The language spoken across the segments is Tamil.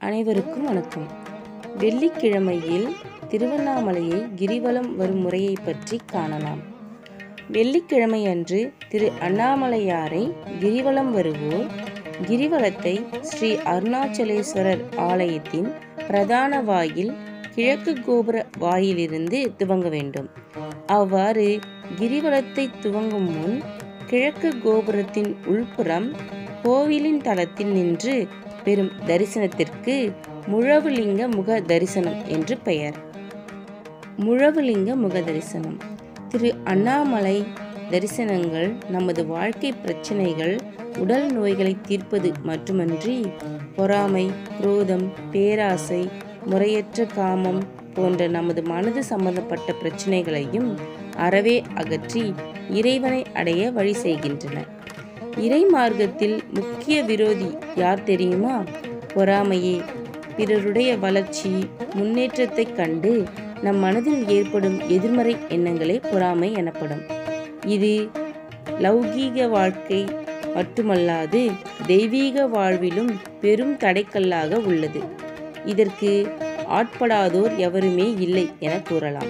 அனைவருக்கும் வணக்கம் வெள்ளிக்கிழமையில் திருவண்ணாமலையை கிரிவலம் வரும் முறையை பற்றி காணலாம் வெள்ளிக்கிழமை அன்று திரு அண்ணாமலையாரை கிரிவலம் வருவோர் கிரிவலத்தை ஸ்ரீ அருணாச்சலேஸ்வரர் ஆலயத்தின் பிரதான வாயில் கிழக்கு கோபுர வாயிலிருந்து துவங்க வேண்டும் அவ்வாறு கிரிவலத்தை துவங்கும் முன் கிழக்கு கோபுரத்தின் உள்புறம் கோவிலின் தளத்தில் நின்று பெறும் தரிசனத்திற்கு முழவுலிங்க முக தரிசனம் என்று பெயர் முழவுலிங்க முக தரிசனம் திரு அண்ணாமலை தரிசனங்கள் நமது வாழ்க்கை பிரச்சனைகள் உடல் நோய்களை தீர்ப்பது மட்டுமன்றி பொறாமை குரோதம் பேராசை முறையற்ற காமம் போன்ற நமது மனது சம்பந்தப்பட்ட பிரச்சனைகளையும் அறவே அகற்றி இறைவனை அடைய வழி செய்கின்றன இறை மார்க்கத்தில் முக்கிய விரோதி யார் தெரியுமா பொறாமையே பிறருடைய வளர்ச்சி முன்னேற்றத்தைக் கண்டு நம் மனதில் ஏற்படும் எதிர்மறை எண்ணங்களே பொறாமை எனப்படும் இது லௌகீக வாழ்க்கை மட்டுமல்லாது தெய்வீக வாழ்விலும் பெரும் தடைக்கல்லாக உள்ளது இதற்கு ஆட்படாதோர் எவருமே இல்லை என கூறலாம்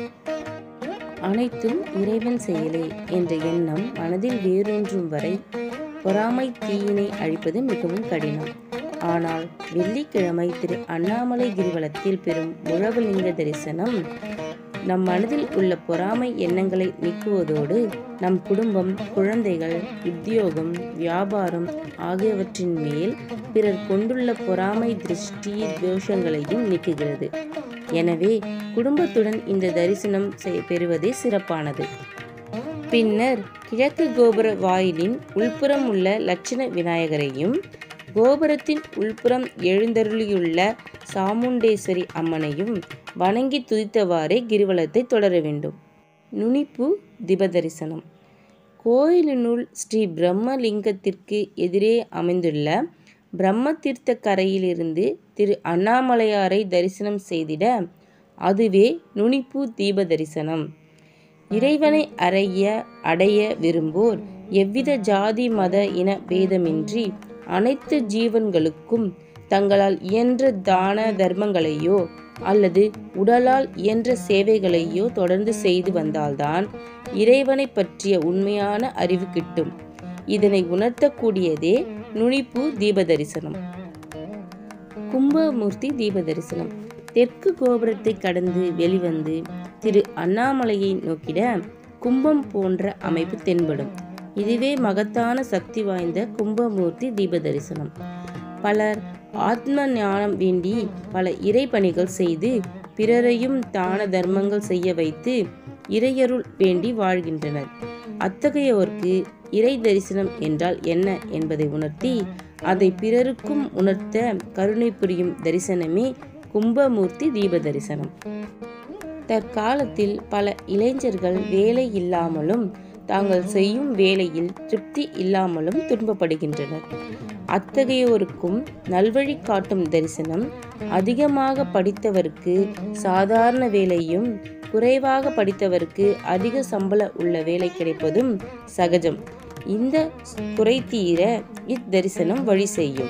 அனைத்தும் இறைவன் செயலே என்ற எண்ணம் மனதில் வேரூன்றும் வரை பொறாமை தீயினை அழிப்பது மிகவும் கடினம் ஆனால் வெள்ளிக்கிழமை திரு அண்ணாமலை கிரிவலத்தில் பெறும் முழவுலிங்க தரிசனம் நம் மனதில் உள்ள பொறாமை எண்ணங்களை நீக்குவதோடு நம் குடும்பம் குழந்தைகள் உத்தியோகம் வியாபாரம் ஆகியவற்றின் மேல் பிறர் கொண்டுள்ள பொறாமை திருஷ்டி தோஷங்களையும் நீக்குகிறது எனவே குடும்பத்துடன் இந்த தரிசனம் செய்- பெறுவதே சிறப்பானது பின்னர் கிழக்கு கோபுர வாயிலின் உள்புறம் உள்ள லட்சண விநாயகரையும் கோபுரத்தின் உள்புறம் எழுந்தருளியுள்ள சாமுண்டேஸ்வரி அம்மனையும் வணங்கி துதித்தவாறே கிரிவலத்தை தொடர வேண்டும் நுனிப்பு திபதரிசனம் கோயிலினுள் ஸ்ரீ பிரம்மலிங்கத்திற்கு எதிரே அமைந்துள்ள பிரம்ம தீர்த்த கரையிலிருந்து திரு அண்ணாமலையாரை தரிசனம் செய்திட அதுவே நுனிப்பு தீப தரிசனம் இறைவனை அறைய அடைய விரும்போர் எவ்வித ஜாதி மத இன பேதமின்றி அனைத்து ஜீவன்களுக்கும் தங்களால் இயன்ற தான தர்மங்களையோ அல்லது உடலால் இயன்ற சேவைகளையோ தொடர்ந்து செய்து வந்தால்தான் இறைவனை பற்றிய உண்மையான அறிவு கிட்டும் இதனை உணர்த்தக்கூடியதே நுனிப்பு தீப தரிசனம் கும்பமூர்த்தி தீப தரிசனம் தெற்கு கோபுரத்தை கடந்து வெளிவந்து திரு அண்ணாமலையை நோக்கிட கும்பம் போன்ற அமைப்பு தென்படும் இதுவே மகத்தான சக்தி வாய்ந்த கும்பமூர்த்தி தீப தரிசனம் பலர் ஆத்ம ஞானம் வேண்டி பல இறைப்பணிகள் செய்து பிறரையும் தான தர்மங்கள் செய்ய வைத்து இறையருள் வேண்டி வாழ்கின்றனர் அத்தகையோருக்கு இறை தரிசனம் என்றால் என்ன என்பதை உணர்த்தி அதை பிறருக்கும் உணர்த்த கருணை புரியும் தரிசனமே கும்பமூர்த்தி தீப தரிசனம் தற்காலத்தில் பல இளைஞர்கள் வேலை இல்லாமலும் தாங்கள் செய்யும் வேலையில் திருப்தி இல்லாமலும் துன்பப்படுகின்றனர் அத்தகையோருக்கும் நல்வழி காட்டும் தரிசனம் அதிகமாக படித்தவருக்கு சாதாரண வேலையும் குறைவாக படித்தவருக்கு அதிக சம்பள உள்ள வேலை கிடைப்பதும் சகஜம் இந்த குறை தீர இத்தரிசனம் வழி செய்யும்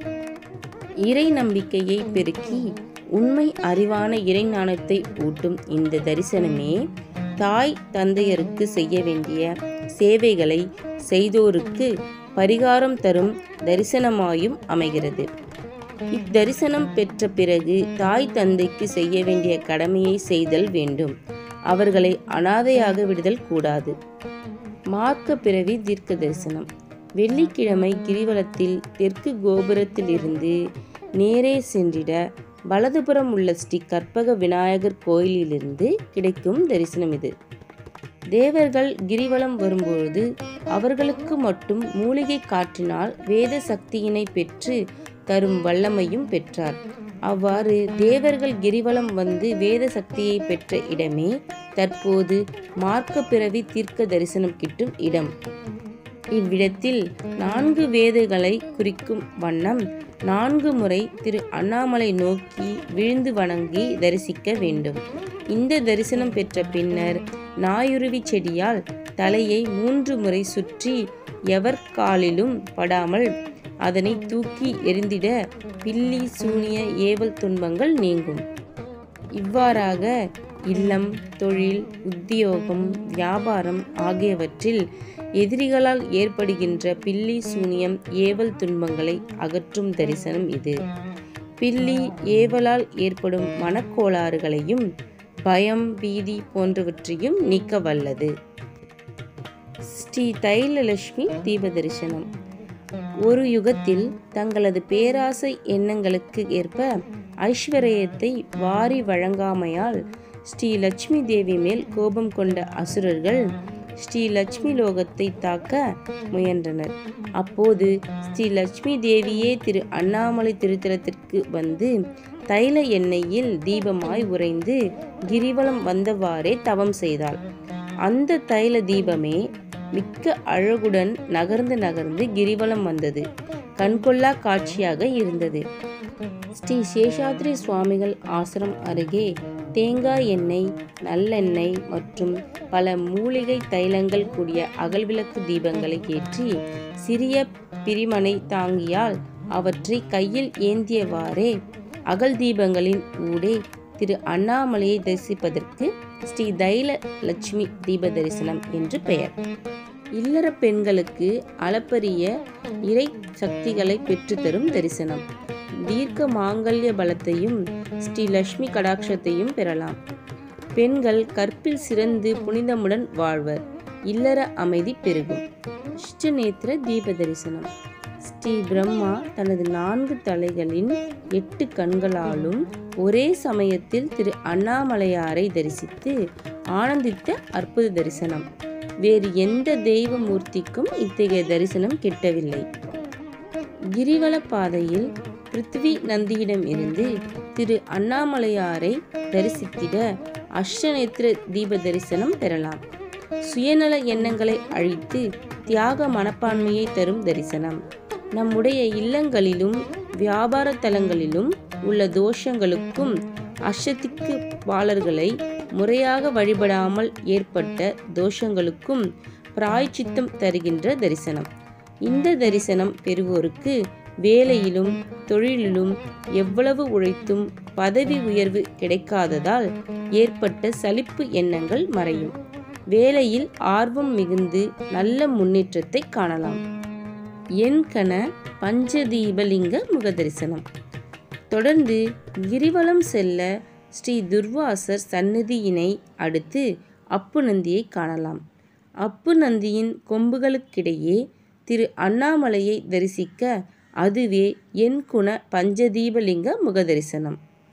இறை நம்பிக்கையை பெருக்கி உண்மை அறிவான இறைஞானத்தை ஊட்டும் இந்த தரிசனமே தாய் தந்தையருக்கு செய்ய வேண்டிய சேவைகளை செய்தோருக்கு பரிகாரம் தரும் தரிசனமாயும் அமைகிறது இத்தரிசனம் பெற்ற பிறகு தாய் தந்தைக்கு செய்ய வேண்டிய கடமையை செய்தல் வேண்டும் அவர்களை அனாதையாக விடுதல் கூடாது மார்க்க பிறவி தீர்க்க தரிசனம் வெள்ளிக்கிழமை கிரிவலத்தில் தெற்கு கோபுரத்திலிருந்து நேரே சென்றிட வலதுபுறம் உள்ள ஸ்ரீ கற்பக விநாயகர் கோயிலிலிருந்து கிடைக்கும் தரிசனம் இது தேவர்கள் கிரிவலம் வரும்பொழுது அவர்களுக்கு மட்டும் மூலிகை காற்றினால் வேத சக்தியினை பெற்று தரும் வல்லமையும் பெற்றார் அவ்வாறு தேவர்கள் கிரிவலம் வந்து வேத சக்தியை பெற்ற இடமே தற்போது மார்க்க பிறவி தீர்க்க தரிசனம் கிட்டும் இடம் இவ்விடத்தில் நான்கு வேதங்களை குறிக்கும் வண்ணம் நான்கு முறை திரு அண்ணாமலை நோக்கி விழுந்து வணங்கி தரிசிக்க வேண்டும் இந்த தரிசனம் பெற்ற பின்னர் நாயுருவி செடியால் தலையை மூன்று முறை சுற்றி எவர் காலிலும் படாமல் அதனை தூக்கி எறிந்திட பில்லி சூனிய ஏவல் துன்பங்கள் நீங்கும் இவ்வாறாக இல்லம் தொழில் உத்தியோகம் வியாபாரம் ஆகியவற்றில் எதிரிகளால் ஏற்படுகின்ற பில்லி சூனியம் ஏவல் துன்பங்களை அகற்றும் தரிசனம் இது பில்லி ஏவலால் ஏற்படும் மனக்கோளாறுகளையும் பயம் பீதி போன்றவற்றையும் நீக்க வல்லது ஸ்ரீ தைலலட்சுமி தீப தரிசனம் ஒரு யுகத்தில் தங்களது பேராசை எண்ணங்களுக்கு ஏற்ப ஐஸ்வர்யத்தை வாரி வழங்காமையால் ஸ்ரீ லட்சுமி தேவி மேல் கோபம் கொண்ட அசுரர்கள் ஸ்ரீ லட்சுமி லோகத்தை தாக்க முயன்றனர் அப்போது ஸ்ரீ லட்சுமி தேவியே திரு அண்ணாமலை திருத்தலத்திற்கு வந்து தைல எண்ணெயில் தீபமாய் உறைந்து கிரிவலம் வந்தவாறே தவம் செய்தாள் அந்த தைல தீபமே மிக்க அழகுடன் நகர்ந்து நகர்ந்து கிரிவலம் வந்தது கண்கொள்ளா காட்சியாக இருந்தது ஸ்ரீ சேஷாத்ரி சுவாமிகள் ஆசிரம் அருகே தேங்காய் எண்ணெய் நல்லெண்ணெய் மற்றும் பல மூலிகை தைலங்கள் கூடிய அகல்விளக்கு தீபங்களை ஏற்றி சிறிய பிரிமனை தாங்கியால் அவற்றை கையில் ஏந்தியவாறே அகல் தீபங்களின் ஊடே திரு அண்ணாமலையை தரிசிப்பதற்கு ஸ்ரீ தைல லட்சுமி தீப தரிசனம் என்று பெயர் இல்லற பெண்களுக்கு அளப்பரிய இறை சக்திகளை பெற்றுத்தரும் தரிசனம் தீர்க்க மாங்கல்ய பலத்தையும் ஸ்ரீ லட்சுமி கடாட்சத்தையும் பெறலாம் பெண்கள் கற்பில் சிறந்து புனிதமுடன் வாழ்வர் இல்லற அமைதி பெருகும் இஷ்டநேத்திர தீப தரிசனம் ஸ்ரீ பிரம்மா தனது நான்கு தலைகளின் எட்டு கண்களாலும் ஒரே சமயத்தில் திரு அண்ணாமலையாரை தரிசித்து ஆனந்தித்த அற்புத தரிசனம் வேறு எந்த தெய்வ மூர்த்திக்கும் இத்தகைய தரிசனம் கிட்டவில்லை கிரிவல பாதையில் பிருத்வி நந்தியிடம் இருந்து திரு அண்ணாமலையாரை தரிசித்திட அஷ்டநேத்திர தீப தரிசனம் பெறலாம் சுயநல எண்ணங்களை அழித்து தியாக மனப்பான்மையை தரும் தரிசனம் நம்முடைய இல்லங்களிலும் வியாபார தலங்களிலும் உள்ள தோஷங்களுக்கும் அஷத்திக்கு பாலர்களை முறையாக வழிபடாமல் ஏற்பட்ட தோஷங்களுக்கும் பிராய்ச்சித்தம் தருகின்ற தரிசனம் இந்த தரிசனம் பெறுவோருக்கு வேலையிலும் தொழிலிலும் எவ்வளவு உழைத்தும் பதவி உயர்வு கிடைக்காததால் ஏற்பட்ட சலிப்பு எண்ணங்கள் மறையும் வேலையில் ஆர்வம் மிகுந்து நல்ல முன்னேற்றத்தை காணலாம் என்கண பஞ்சதீபலிங்க முகதரிசனம் தொடர்ந்து கிரிவலம் செல்ல ஸ்ரீ துர்வாசர் சந்நிதியினை அடுத்து அப்பு நந்தியை காணலாம் அப்பு நந்தியின் கொம்புகளுக்கிடையே திரு அண்ணாமலையை தரிசிக்க அதுவே என் குண பஞ்சதீபலிங்க முகதரிசனம்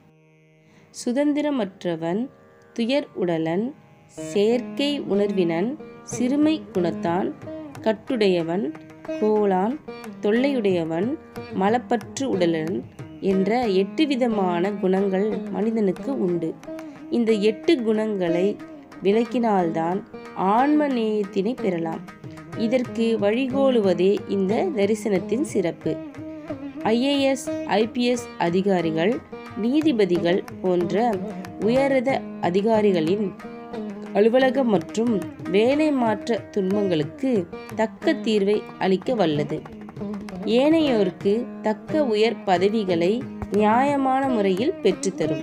சுதந்திரமற்றவன் துயர் உடலன் செயற்கை உணர்வினன் சிறுமை குணத்தான் கட்டுடையவன் கோளான் தொல்லையுடையவன் மலப்பற்று உடலன் என்ற எட்டு விதமான குணங்கள் மனிதனுக்கு உண்டு இந்த எட்டு குணங்களை விளக்கினால்தான் ஆன்ம நேயத்தினை பெறலாம் இதற்கு வழிகோலுவதே இந்த தரிசனத்தின் சிறப்பு ஐஏஎஸ் ஐபிஎஸ் அதிகாரிகள் நீதிபதிகள் போன்ற உயரத அதிகாரிகளின் அலுவலகம் மற்றும் வேலை மாற்ற துன்பங்களுக்கு தக்க தீர்வை அளிக்க வல்லது ஏனையோருக்கு தக்க உயர் பதவிகளை நியாயமான முறையில் பெற்றுத்தரும்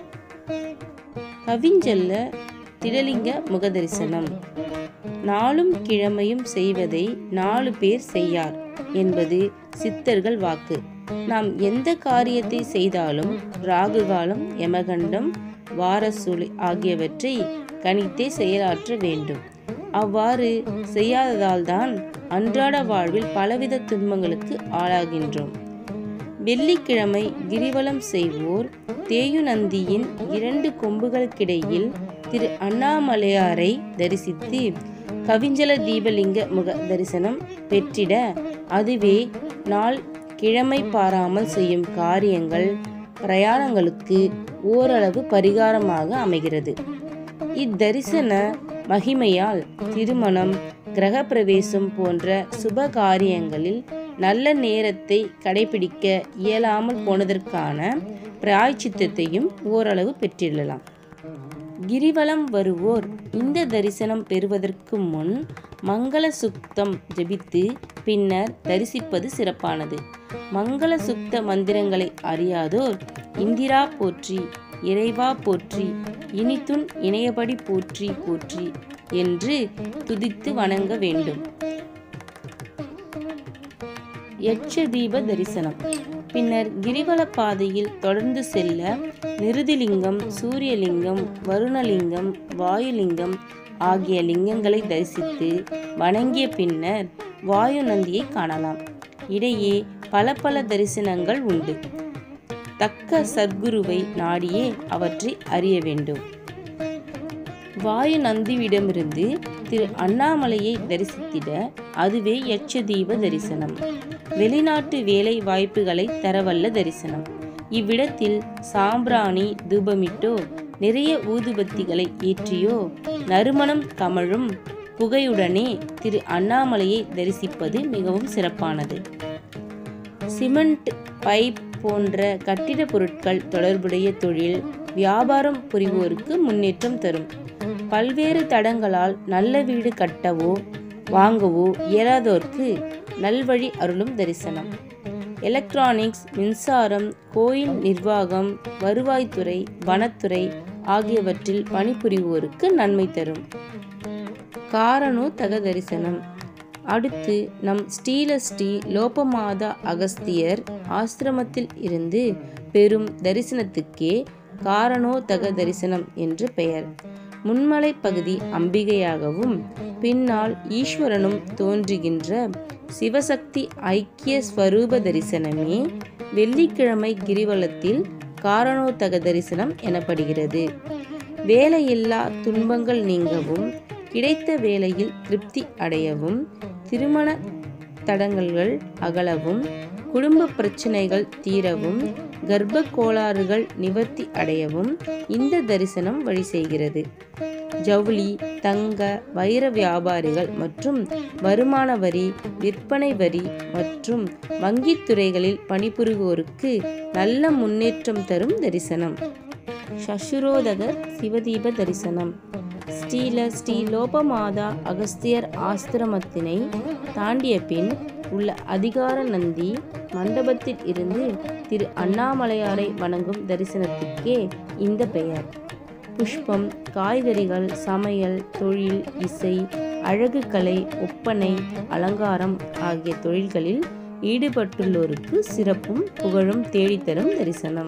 கவிஞ்சல்ல திடலிங்க முகதரிசனம் நாளும் கிழமையும் செய்வதை நாலு பேர் செய்யார் என்பது சித்தர்கள் வாக்கு நாம் எந்த காரியத்தை செய்தாலும் ராகு காலம் யமகண்டம் வாரசூலை ஆகியவற்றை கணித்தே செயலாற்ற வேண்டும் அவ்வாறு செய்யாததால்தான் அன்றாட வாழ்வில் பலவித துன்பங்களுக்கு ஆளாகின்றோம் வெள்ளிக்கிழமை கிரிவலம் செய்வோர் தேயுநந்தியின் இரண்டு கொம்புகளுக்கிடையில் திரு அண்ணாமலையாரை தரிசித்து கவிஞ்சல தீபலிங்க முக தரிசனம் பெற்றிட அதுவே நாள் கிழமை பாராமல் செய்யும் காரியங்கள் பிரயாணங்களுக்கு ஓரளவு பரிகாரமாக அமைகிறது இத்தரிசன மகிமையால் திருமணம் கிரகப்பிரவேசம் போன்ற சுப காரியங்களில் நல்ல நேரத்தை கடைபிடிக்க இயலாமல் போனதற்கான பிராய்ச்சித்தத்தையும் ஓரளவு பெற்றிடலாம் கிரிவலம் வருவோர் இந்த தரிசனம் பெறுவதற்கு முன் மங்கள சுக்தம் ஜெபித்து பின்னர் தரிசிப்பது சிறப்பானது மங்கள சுக்த மந்திரங்களை அறியாதோர் இந்திரா போற்றி இறைவா போற்றி இனித்துன் இணையபடி போற்றி போற்றி என்று துதித்து வணங்க வேண்டும் யட்ச தீப தரிசனம் பின்னர் கிரிவல பாதையில் தொடர்ந்து செல்ல நிருதிலிங்கம் சூரியலிங்கம் வருணலிங்கம் வாயுலிங்கம் ஆகிய லிங்கங்களை தரிசித்து வணங்கிய பின்னர் வாயு நந்தியை காணலாம் இடையே பல பல தரிசனங்கள் உண்டு தக்க சத்குருவை நாடியே அவற்றை அறிய வேண்டும் வாயு நந்திவிடமிருந்து திரு அண்ணாமலையை தரிசித்திட அதுவே யட்சதீப தரிசனம் வெளிநாட்டு வேலை வாய்ப்புகளை தரவல்ல தரிசனம் இவ்விடத்தில் சாம்பிராணி தூபமிட்டோ நிறைய ஊதுபத்திகளை ஏற்றியோ நறுமணம் கமழும் புகையுடனே திரு அண்ணாமலையை தரிசிப்பது மிகவும் சிறப்பானது சிமெண்ட் பைப் போன்ற கட்டிடப் பொருட்கள் தொடர்புடைய தொழில் வியாபாரம் புரிவோருக்கு முன்னேற்றம் தரும் பல்வேறு தடங்களால் நல்ல வீடு கட்டவோ வாங்கவோ இயலாதோர்க்கு நல்வழி அருளும் தரிசனம் எலக்ட்ரானிக்ஸ் மின்சாரம் கோயில் நிர்வாகம் வருவாய்த்துறை வனத்துறை ஆகியவற்றில் பணிபுரிவோருக்கு நன்மை தரும் காரணோ தக தரிசனம் அடுத்து நம் ஸ்ரீலஸ்ரீ லோபமாதா அகஸ்தியர் ஆசிரமத்தில் இருந்து பெரும் தரிசனத்துக்கே காரணோதக தரிசனம் என்று பெயர் முன்மலை பகுதி அம்பிகையாகவும் பின்னால் ஈஸ்வரனும் தோன்றுகின்ற சிவசக்தி ஐக்கிய ஸ்வரூப தரிசனமே வெள்ளிக்கிழமை கிரிவலத்தில் காரணோதக தரிசனம் எனப்படுகிறது வேலையில்லா துன்பங்கள் நீங்கவும் கிடைத்த வேலையில் திருப்தி அடையவும் திருமண தடங்கல்கள் அகலவும் குடும்ப பிரச்சனைகள் தீரவும் கர்ப்ப கோளாறுகள் நிவர்த்தி அடையவும் இந்த தரிசனம் வழி செய்கிறது ஜவுளி தங்க வைர வியாபாரிகள் மற்றும் வருமான வரி விற்பனை வரி மற்றும் வங்கித் துறைகளில் பணிபுரிவோருக்கு நல்ல முன்னேற்றம் தரும் தரிசனம் சசுரோதகர் சிவதீப தரிசனம் ஸ்ரீல ஸ்ரீ லோபமாதா அகஸ்தியர் ஆசிரமத்தினை தாண்டிய பின் உள்ள அதிகார நந்தி மண்டபத்தில் இருந்து திரு அண்ணாமலையாரை வணங்கும் தரிசனத்துக்கே இந்த பெயர் புஷ்பம் காய்கறிகள் சமையல் தொழில் இசை அழகு கலை ஒப்பனை அலங்காரம் ஆகிய தொழில்களில் ஈடுபட்டுள்ளோருக்கு சிறப்பும் புகழும் தேடித்தரும் தரிசனம்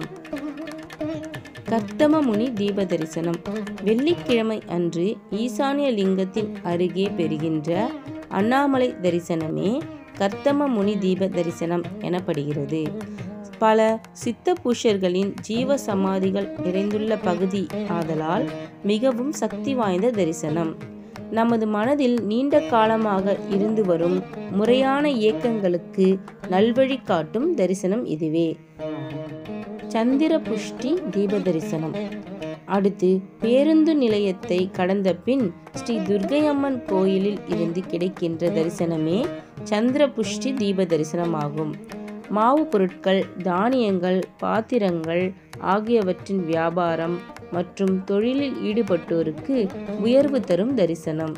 கர்த்தமமுனி தீப தரிசனம் வெள்ளிக்கிழமை அன்று ஈசானிய லிங்கத்தின் அருகே பெறுகின்ற அண்ணாமலை தரிசனமே கர்த்தம முனி தீப தரிசனம் எனப்படுகிறது பல சித்த புருஷர்களின் ஜீவ சமாதிகள் நிறைந்துள்ள பகுதி ஆதலால் மிகவும் சக்தி வாய்ந்த தரிசனம் நமது மனதில் நீண்ட காலமாக இருந்து வரும் முறையான இயக்கங்களுக்கு நல்வழி காட்டும் தரிசனம் இதுவே சந்திர புஷ்டி தீப தரிசனம் அடுத்து பேருந்து நிலையத்தை கடந்த பின் ஸ்ரீ துர்க்கையம்மன் கோயிலில் இருந்து கிடைக்கின்ற தரிசனமே சந்திர புஷ்டி தீப தரிசனமாகும் மாவு பொருட்கள் தானியங்கள் பாத்திரங்கள் ஆகியவற்றின் வியாபாரம் மற்றும் தொழிலில் ஈடுபட்டோருக்கு உயர்வு தரும் தரிசனம்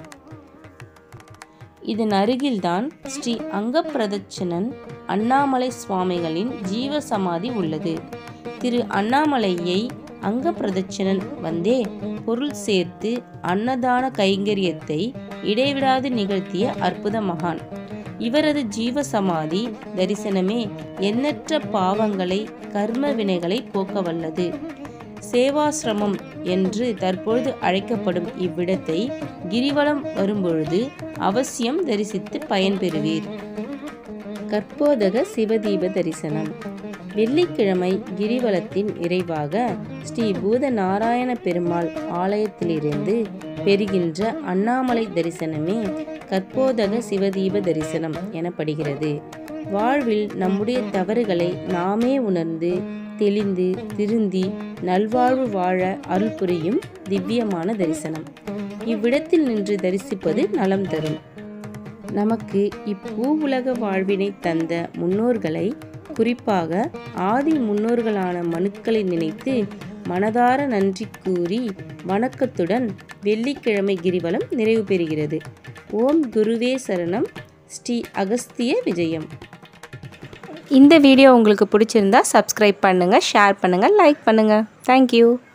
இதன் அருகில்தான் ஸ்ரீ அங்கப்பிரதட்சணன் அண்ணாமலை சுவாமிகளின் ஜீவ சமாதி உள்ளது திரு அண்ணாமலையை அங்க பிரதட்சணன் வந்தே பொருள் சேர்த்து அன்னதான கைங்கரியத்தை இடைவிடாது நிகழ்த்திய அற்புத மகான் இவரது ஜீவ சமாதி தரிசனமே எண்ணற்ற பாவங்களை கர்ம வினைகளை போக்க வல்லது சேவாசிரமம் என்று தற்பொழுது அழைக்கப்படும் இவ்விடத்தை கிரிவலம் வரும்பொழுது அவசியம் தரிசித்து பயன்பெறுவீர் கற்போதக சிவதீப தரிசனம் வெள்ளிக்கிழமை கிரிவலத்தின் நிறைவாக ஸ்ரீ பூத நாராயண பெருமாள் ஆலயத்திலிருந்து பெறுகின்ற அண்ணாமலை தரிசனமே கற்போதக சிவதீப தரிசனம் எனப்படுகிறது வாழ்வில் நம்முடைய தவறுகளை நாமே உணர்ந்து தெளிந்து திருந்தி நல்வாழ்வு வாழ அருள் புரியும் திவ்யமான தரிசனம் இவ்விடத்தில் நின்று தரிசிப்பது நலம் தரும் நமக்கு இப்பூ உலக வாழ்வினை தந்த முன்னோர்களை குறிப்பாக ஆதி முன்னோர்களான மனுக்களை நினைத்து மனதார நன்றி கூறி வணக்கத்துடன் வெள்ளிக்கிழமை கிரிவலம் நிறைவு பெறுகிறது ஓம் குருவே சரணம் ஸ்ரீ அகஸ்திய விஜயம் இந்த வீடியோ உங்களுக்கு பிடிச்சிருந்தா சப்ஸ்கிரைப் பண்ணுங்கள் ஷேர் பண்ணுங்கள் லைக் பண்ணுங்கள் தேங்க்யூ